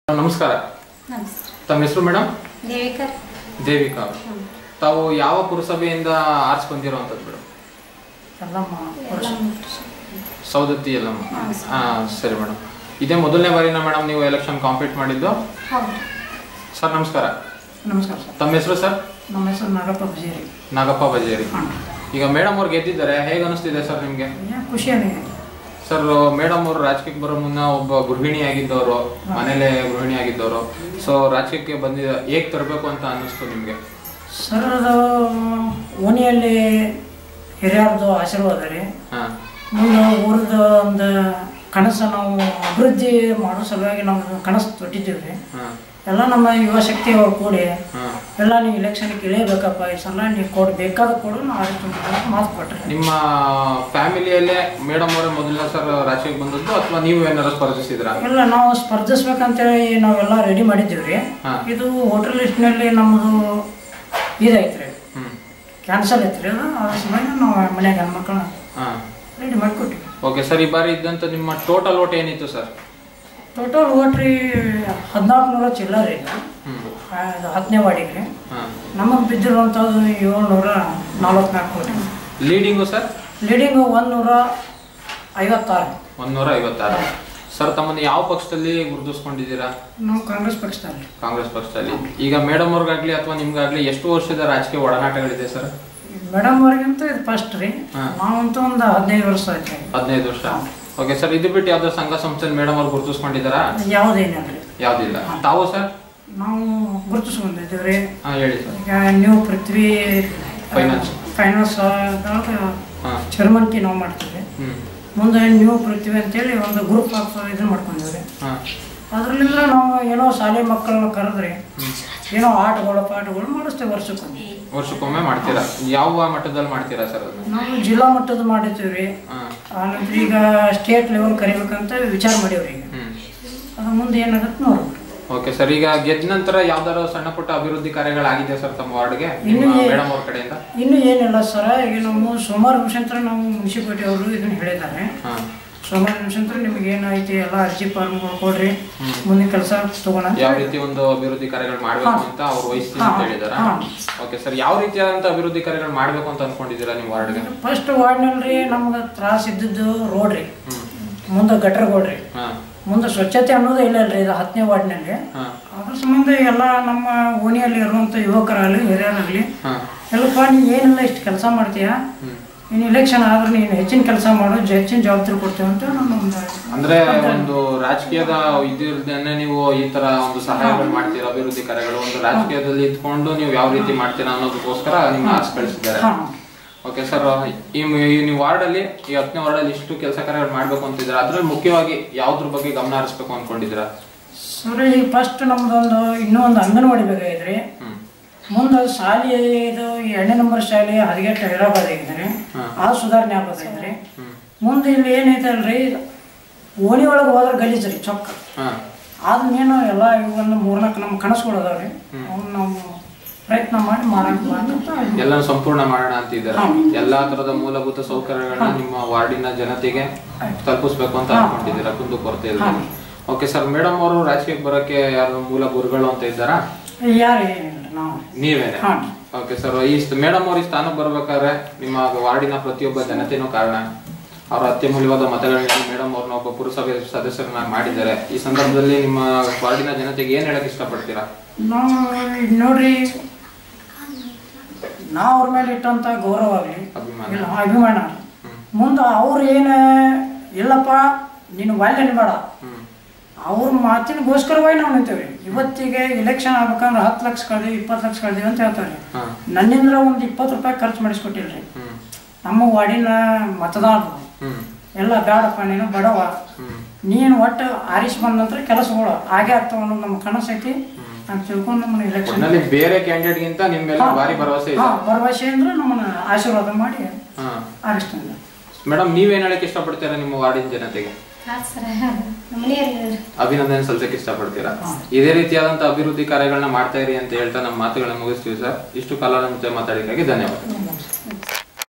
ನಮಸ್ಕಾರ ನಮಸ್ತೆ ತಮ್ಮ ಹೆಸರು ಮೇಡಮ್ ದೇವಿಕರ್ ದೇವಿಕಾ ತಾವು ಯಾವ ಪುರಸಭೆಯಿಂದ ಆರ್ಸ್ ಬಂದಿರೋವಂಥದ್ದು ಮೇಡಮ್ ಎಲ್ಲಮ್ಮ ಎಲ್ಲ ಸೌದತ್ತಿ ಎಲ್ಲಮ್ಮ ಹಾ, ಹಾ ಸರಿ ಮೇಡಮ್ ಇದೇ ಮೊದಲನೇ ಬಾರಿನ ಮೇಡಮ್ ನೀವು ಎಲೆಕ್ಷನ್ ಕಾಂಪೀಟ್ ಮಾಡಿದ್ದು ಹೌದು ಸರ್ ನಮಸ್ಕಾರ ನಮಸ್ಕಾರ ಸರ್ ತಮ್ಮ ಹೆಸರು ಸರ್ ನಮ್ಮ ಹೆಸರು ನಾಗಪ್ಪ ಬಜೇರಿ ನಾಗಪ್ಪ ಬಜೇರಿ ಹಾಂ ಈಗ ಮೇಡಮ್ ಅವ್ರು ಗೆದ್ದಿದ್ದಾರೆ ಹೇಗೆ ಅನಿಸ್ತಿದೆ ಸರ್ ನಿಮಗೆ ಏನ್ ಖುಷಿ ಆಗಿದೆ ಸರ್ ಮೇಡಮ್ ಅವರು ರಾಜಕೀಯಕ್ಕೆ ಬರೋ ಮುನ್ನ ಒಬ್ಬ ಗೃಹಿಣಿ ಆಗಿದ್ದವರು ಮನೇಲೆ ಗೃಹಿಣಿ ಆಗಿದ್ದವರು ಸೊ ರಾಜಕೀಯಕ್ಕೆ ಬಂದಿದ ಹೇಗೆ ತರಬೇಕು ಅಂತ ಅನ್ನಿಸ್ತು ನಿಮಗೆ ಸರ್ ಅದು ಓಣಿಯಲ್ಲಿ ಹಿರಿಯರದು ಆಶೀರ್ವಾದ ರೀ ಹಾ ಮುಂದೆ ಊರದ ಒಂದು ಕನಸು ನಾವು ಅಭಿವೃದ್ಧಿ ಮಾಡೋ ಸಲುವಾಗಿ ನಾವು ಕನಸು ತೊಟ್ಟಿದ್ದೀವಿ ರೀ ಹಾ ಎಲ್ಲ ನಮ್ಮ ಯುವ ಶಕ್ತಿ ಅವ್ರು ಕೂಡಿ ಹಾ ಎಲ್ಲ ನೀವು ಇಲೆಕ್ಷನ್ಗೆ ಇಳಿಯಬೇಕಪ್ಪ ಈ ಸಲ ನೀವು ಕೊಡು ಬೇಕಾದ ಕೊಡು ನಾವು ಅದಕ್ಕೆ ಮಾತು ಕೊಟ್ರಿ ನಿಮ್ಮ ಫ್ಯಾಮಿಲಿಯಲ್ಲೇ ಮೇಡಮ್ ಅವರೇ ಮೊದಲನೇ ಸರ್ ರಾಜಕೀಯಕ್ಕೆ ಬಂದದ್ದು ಅಥವಾ ನೀವು ಏನಾರು ಸ್ಪರ್ಧಿಸಿದ್ರಾ ಇಲ್ಲ ನಾವು ಸ್ಪರ್ಧಿಸ್ಬೇಕಂತೇಳಿ ನಾವೆಲ್ಲ ರೆಡಿ ಮಾಡಿದ್ದೀವಿ ರೀ ಹಾ. ಇದು ಹೋಟೆಲ್ ಲಿಸ್ಟ್ನಲ್ಲಿ ನಮ್ಮದು ಇದೈತೆ ರೀ ಹ್ಮ್ ಕ್ಯಾನ್ಸಲ್ ಐತೆ ರೀ ಅದು ಅದ್ರ ಸಲುವಾಗಿ ನಾವು ಮನ್ಯಾಗ ಹೆಣ್ಮಕ್ಳನ್ನ ಹಾ ರೆಡಿ ಮಾಡಿಕೊಟ್ಟಿವಿ ಓಕೆ ಸರ್ ಈ ಬಾರಿ ಇದ್ದಂತ ನಿಮ್ಮ ಟೋಟಲ್ ಓಟ್ ಏನಿತ್ತು ಸರ್ ಟೋಟಲ್ ಓಟ್ ರೀ ಹದಿನಾಲ್ಕು ನೂರ ಚಿಲ್ಲರೆ ಈಗ ಹ್ಮ್ ಆ, ಇದು ಹತ್ತನೇ ವಾರ್ಡಿಗೆ ರೀ ಹಾ ನಮಗೆ ಬಿದ್ದಿರುವಂಥದ್ದು ಏಳ್ನೂರ ನಲ್ವತ್ನಾಲ್ಕು ಕೋಟಿ ಲೀಡಿಂಗು ಸರ್ ಲೀಡಿಂಗು ಒಂದು ನೂರ ಐವತ್ತಾರು ಒಂದೂರ ಐವತ್ತಾರು ಸರ್ ತಮ್ಮನ್ನು ಯಾವ ಪಕ್ಷದಲ್ಲಿ ಗುರುತಿಸ್ಕೊಂಡಿದ್ದೀರಾ ನಾವು ಕಾಂಗ್ರೆಸ್ ಪಕ್ಷದಲ್ಲಿ ಕಾಂಗ್ರೆಸ್ ಪಕ್ಷದಲ್ಲಿ ಈಗ ಮೇಡಮ್ ಅವ್ರಿಗಾಗ್ಲಿ ಅಥವಾ ನಿಮ್ಗಾಗ್ಲಿ ಎಷ್ಟು ವರ್ಷದ ರಾಜಕೀಯ ಒಡನಾಟಗಳಿದೆ ಸರ್ ಮೇಡಮ್ ಅವ್ರಿಗಂತೂ ಇದು ಫಸ್ಟ್ ರೀ ಹಾ. ನಾವಂತೂ ಒಂದು ಹದಿನೈದು ವರ್ಷ ಆಯ್ತು ರೀ ಹದಿನೈದು ವರ್ಷ ಓಕೆ ಸರ್ ಇದು ಬಿಟ್ಟು ಯಾವ್ದೋ ಸಂಘ ಸಂಸ್ಥೆ ಮೇಡಮ್ ಅವ್ರು ಗುರುತಿಸ್ಕೊಂಡಿದ್ದಾರಾ ಯಾವುದೇನಿಲ್ಲ ರೀ ಯಾವ್ದಿಲ್ಲ ತಾವು ಸರ್ ನಾವು ಗುರುತಿಸ್ಕೊಂಡಿದ್ದೀವಿ ರೀ ಹಾ ಹೇಳಿ ಸರ್ ಈಗ ನ್ಯೂ ಪೃಥ್ವಿ Finance. ಫೈನಾನ್ಸ್ ಹಾ ಚೇರ್ಮನ್ಕಿ ನಾವು ಮಾಡ್ತೀವಿ ಹ್ಮ್ ಮುಂದೆ ನ್ಯೂ ಪೃಥ್ವಿ ಅಂತೇಳಿ ಒಂದು ಗ್ರೂಪ್ ಆಫ್ ಇದನ್ನ ಮಾಡ್ಕೊಂಡಿವಿ ರೀ ಹಾ ಅದರಲ್ಲಿಂದ ನಾವು ಏನೋ ಶಾಲೆ ಮಕ್ಕಳನ್ನ ಕರೆದ್ರಿ ಏನೋ ಆಟಗಳು ಪಾಠಗಳು ಮಾಡಿಸ್ತೇವೆ ವರ್ಷಕ್ಕೊಮ್ಮೆ ವರ್ಷಕ್ಕೊಮ್ಮೆ ಮಾಡ್ತೀರಾ ಯಾವ ಮಟ್ಟದಲ್ಲಿ ಮಾಡ್ತೀರಾ ಸರ್ ಅದನ್ನ ನಾವು ಜಿಲ್ಲಾ ಮಟ್ಟದ ಮಾಡಿರ್ತೀವಿ ರೀ ಹಾ ಆನಂತರ ಈಗ ಸ್ಟೇಟ್ ಲೆವೆಲ್ ಕರಿಬೇಕಂತ ವಿಚಾರ ಮಾಡೀವ್ರಿ ಈಗ ಹ್ಮ್ ಅದು ಮುಂದೆ ಏನಾಗುತ್ತೆ ನೋಡ್ಬೇಕು ಓಕೆ ಸರ್ ಈಗ ಗೆದ್ದ ನಂತರ ಯಾವ್ದಾರ ಸಣ್ಣ ಪುಟ್ಟ ಅಭಿವೃದ್ಧಿ ಕಾರ್ಯಗಳಾಗಿದೆ ಸರ್ ತಮ್ಮ ವಾರ್ಡ್ಗೆ ಇನ್ನು ನಿಮ್ಮ ಏ- ಮೇಡಮ್ ಅವ್ರ ಕಡೆಯಿಂದ ಇನ್ನು ಏನಿಲ್ಲ ಸರ ಈಗ ನಾವು ಸೋಮವಾರ ನಿಮಿಷಂತರ ನಾವು ಮುನ್ಸಿಪಾಲಿಟಿ ಅವರು ಇದನ್ನ ಹೇಳಿದ್ದಾರೆ ಹಾ ಸೋಮವಾರ ನಿಮಿಷಂತರ ನಿಮ್ಗೆ ಏನೈತಿ ಎಲ್ಲ ಅರ್ಜಿ ಫಾರ್ಮ್ಗಳು ಕೊಡ್ರಿ ಮುಂದಿನ ಕೆಲಸ ತಗೋಣ ಅಂತ ಯಾವ ರೀತಿ ಒಂದು ಅಭಿವೃದ್ಧಿ ಕಾರ್ಯಗಳು ಮಾಡ್ಬೇಕು ಅಂತ ಅವ್ರು ವಹಿಸ್ತೀನಿ ಅಂತ ಹಾ. ಹೇಳಿದಾರ ಹಾ. ಓಕೆ ಸರ್ ಯಾವ ರೀತಿಯಾದಂತ ಅಭಿವೃದ್ಧಿ ಕಾರ್ಯಗಳು ಮಾಡ್ಬೇಕು ಅಂತ ಅನ್ಕೊಂಡಿದ್ದೀರಾ ನೀವು ವಾರ್ಡ್ಗೆ ಫಸ್ಟ್ ವಾರ್ಡ್ನಲ್ಲಿ ನಮ್ಗೆ ತ್ರಾಸ ಇದ್ದದ್ದು ರೋಡ್ ರೀ ಹ್ಮ್ ಮುಂದೆ ಗಟ್ರಗಳು ರೀ ಹಾ ಮುಂದೆ ಸ್ವಚ್ಛತೆ ಅನ್ನೋದೇ ಇಲ್ಲ ಅಲ್ರಿ ಇದು ಹತ್ತನೇ ವಾರ್ಡ್ನಲ್ಲಿ ಹಾ ಅದ್ರ ಸಂಬಂಧ ಎಲ್ಲ ನಮ್ಮ ಓಣಿಯಲ್ಲಿ ಇರುವಂಥ ಯುವಕರಾಗಲಿ ಹಿರಿಯರಾಗಲಿ ಹಾ ಎಲ್ಲಪ್ಪ ನೀನು ಏನಿಲ್ಲ ಇಷ್ಟು ಕೆಲಸ ಮಾಡ್ತೀಯಾ ಹ್ಮ್ ಇನ್ನು ಇಲೆಕ್ಷನ್ ಆದ್ರೆ ನೀನು ಹೆಚ್ಚಿನ ಕೆಲಸ ಮಾಡು ಜ- ಹೆಚ್ಚಿನ ಜವಾಬ್ದಾರಿ ಕೊಡ್ತೀವಿ ಅಂತ ನಮ್ಮ ಒಂದು ಅಂದ್ರೆ ಒಂದು ರಾಜಕೀಯದ ಇದಿರ್ದೇನೆ ನೀವು ಈ ತರ ಒಂದು ಸಹಾಯಗಳು ಮಾಡ್ತೀರಾ ಅಭಿವೃದ್ಧಿ ಕಾರ್ಯಗಳು ಒಂದು ರಾಜಕೀಯದಲ್ಲಿ ಇದ್ಕೊಂಡು ನೀವು ಯಾವ ರೀತಿ ಮಾಡ್ತೀರಾ ಅನ್ನೋದಕ್ಕೋಸ್ಕರ ನಿಮ್ಮ ಆಸೆ ಕಳಿಸಿದ್ದಾರೆ ಹಾ. ಓಕೆ ಸರ್ ಈ ಮ- ಈ ನೀವು ವಾರ್ಡಲ್ಲಿ ಈ ಹತ್ತನೇ ವಾರ್ಡಲ್ಲಿ ಇಷ್ಟು ಕೆಲಸ ಕಾರ್ಯಗಳು ಮಾಡ್ಬೇಕು ಅಂತಿದ್ದೀರಾ ಅದ್ರಲ್ಲಿ ಮುಖ್ಯವಾಗಿ ಯಾವ್ದ್ರ ಬಗ್ಗೆ ಗಮನ ಹರಿಸ್ಬೇಕು ಅನ್ಕೊಂಡಿದ್ದೀರಾ ಸರಿ ಈಗ ಫಸ್ಟ್ ನಮ್ದೊಂದು ಇನ್ನೂ ಒಂದು ಅಂಗನವಾಡಿ ಬೇಕಾಗಿದ್ರಿ ಹ್ಮ್ ಮುಂದೆ ಶಾಲೆ ಇದು ಎರಡನೇ ನಂಬರ್ ಶಾಲೆ ಹದಗೆಟ್ಟು ಹೈದರಾಬಾದ್ ಆಗಿದ್ರಿ ಹಾ. ಆ ಸುಧಾರಣೆ ಆಗ್ಬೇಕಾಗಿದ್ರಿ ಹ್ಮ್ ಮುಂದೆ ಇಲ್ಲಿ ಏನೈತೆ ಅಲ್ರಿ ಓಣಿ ಒಳಗೆ ಹೋದ್ರೆ ಗಲೀಜ್ ರೀ ಚೊಕ್ಕ ಹಾ ಅದನ್ನೇನು ಎಲ್ಲ ಒಂದು ಮೂರ್ನಾಲ್ಕು ನಮ್ಮ ಕನಸುಗಳು ಅದಾವ್ರಿ ಅವ್ನ ನಾವು ಪ್ರಯತ್ನ ಮಾಡಿ ಮಾಡಕ್ ಮಾಡ್ತಾ ಎಲ್ಲ ಸಂಪೂರ್ಣ ಮಾಡೋಣ ಅಂತಿದ್ದಾರೆ ಹಾ. ಎಲ್ಲಾ ತರದ ಮೂಲಭೂತ ಸೌಕರ್ಯಗಳನ್ನ ನಿಮ್ಮ ವಾರ್ಡಿನ ಜನತೆಗೆ ತಲುಪಿಸ್ಬೇಕು ಅಂತ ಅನ್ಕೊಂಡಿದ್ದೀರಾ ಕುಂದು ಕೊರತೆ ಇಲ್ಲ ಓಕೆ ಸರ್ ಮೇಡಮ್ ಅವರು ರಾಜಕೀಯಕ್ಕೆ ಬರೋಕೆ ಯಾರು ಮೂಲ ಗುರುಗಳು ಅಂತ ಇದ್ದಾರಾ ಯಾರು ಏನಿಲ್ಲ ನಾವು ನೀವೇನೆ ಹಾ. ಓಕೆ ಸರ್ ಈ ಮೇಡಮ್ ಅವ್ರ ಈ ಸ್ಥಾನಕ್ಕೆ ಬರ್ಬೇಕಾದ್ರೆ ನಿಮ್ಮ ವಾರ್ಡಿನ ಪ್ರತಿಯೊಬ್ಬ ಜನತೆನೂ ಕಾರಣ ಅವರ ಅತ್ಯಮೂಲ್ಯವಾದ ಮತಗಳನ್ನ ಮೇಡಮ್ ಅವ್ರನ್ನ ಒಬ್ಬ ಪುರಸಭೆ ಸದಸ್ಯರನ್ನಾಗಿ ಮಾಡಿದ್ದಾರೆ ಈ ಸಂದರ್ಭದಲ್ಲಿ ನಿಮ್ಮ ವಾರ್ಡಿನ ಜನತೆಗೆ ಏನ್ ಹೇಳಕ್ ಇಷ್ಟಪಡ್ತೀರಾ ನಾವು ಈಗ ನೋಡ್ರಿ ನಾವು ಅವ್ರ ಮೇಲೆ ಇಟ್ಟಂತ ಗೌರವ ಆಗಲಿ ಅಭಿಮಾನ ಇಲ್ಲ ಅಭಿಮಾನ ಆಗ್ಲಿ. ಮುಂದೆ ಅವ್ರು ಏನು ಇಲ್ಲಪ್ಪ ನೀನು ವಾಲ್ಯನ್ ಬೇಡ ಹ್ಮ್ ಅವ್ರ ಮಾತಿನಗೋಸ್ಕರವಾಗಿ ನಾವು ನಿಂತೇವೆ ಇವತ್ತಿಗೆ ಇಲೆಕ್ಷನ್ ಆಗ್ಬೇಕಂದ್ರೆ ಹತ್ತು ಲಕ್ಷ ಕಳ್ದೀವಿ ಇಪ್ಪತ್ತು ಲಕ್ಷ ಕಳ್ದೀವಿ ಅಂತ ಹೇಳ್ತಾರೆ ಹಾ ನನ್ನಿಂದ ಒಂದು ಇಪ್ಪತ್ತು ರೂಪಾಯಿ ಖರ್ಚು ಮಾಡಿಸ್ಕೊಟ್ಟಿಲ್ರಿ ಹ್ಮ್ ನಮ್ಮ ವಾರ್ಡಿನ ಮತದಾರರು ಹ್ಮ್ ಎಲ್ಲ ಬೇಡಪ್ಪ ನೀನು ಬಡವ ಹ್ಮ್ ನೀನು ಒಟ್ಟು ಆರಿಸಿ ಬಂದ ನಂತರ ಕೆಲಸಗಳು ಹಾಗೆ ಆಗ್ತಾವ ಅನ್ನೋದು ನಮ್ಮ ಕನಸೈತಿ ಅಂತ ತಿಳ್ಕೊಂಡು ನಮ್ಮನ್ನ ಇಲೆಕ್ಷನ್ ಒಟ್ನಲ್ಲಿ ಬೇರೆ ಕ್ಯಾಂಡಿಡೇಟ್ ಗಿಂತ ನಿಮ್ ಮೇಲೆ ಭಾರಿ ಭರವಸೆ ಇದೆ ಹಾ ಭರವಸೆ ಅಂದ್ರೆ ನಮ್ಮನ್ನ ಆಶೀರ್ವಾದ ಮಾಡಿ ಹಾ ಆರಿಸ್ತಾನೆ ಮೇಡಮ್ ನೀವೇನ್ ಹೇಳಕ್ ಇಷ್ಟಪಡ್ತೀರಾ ನಿಮ್ಮ ವಾರ್ಡಿನ ಜನತೆಗೆ ಹಾಂ ಸರ್ ನಮ್ಮ ಮನೆಯಲ್ಲಿ ಅಭಿನಂದನೆ ಸಲ್ಲಿಸಕ್ಕೆ ಇಷ್ಟಪಡ್ತೀರಾ ಇದೇ ರೀತಿಯಾದಂತ ಅಭಿವೃದ್ಧಿ ಕಾರ್ಯಗಳನ್ನ ಮಾಡ್ತಾ ಇರಿ ಅಂತ ಹೇಳ್ತಾ ನಮ್ಮ ಮಾತುಗಳನ್ನ ಮುಗಿಸ್ತೀವಿ ಸರ್ ಇಷ್ಟು ಕಾಲ ನಮ್ಮ ಜೊತೆ ಮಾತಾಡಿದ್ದಕ್ಕೆ ಧನ್ಯವಾದ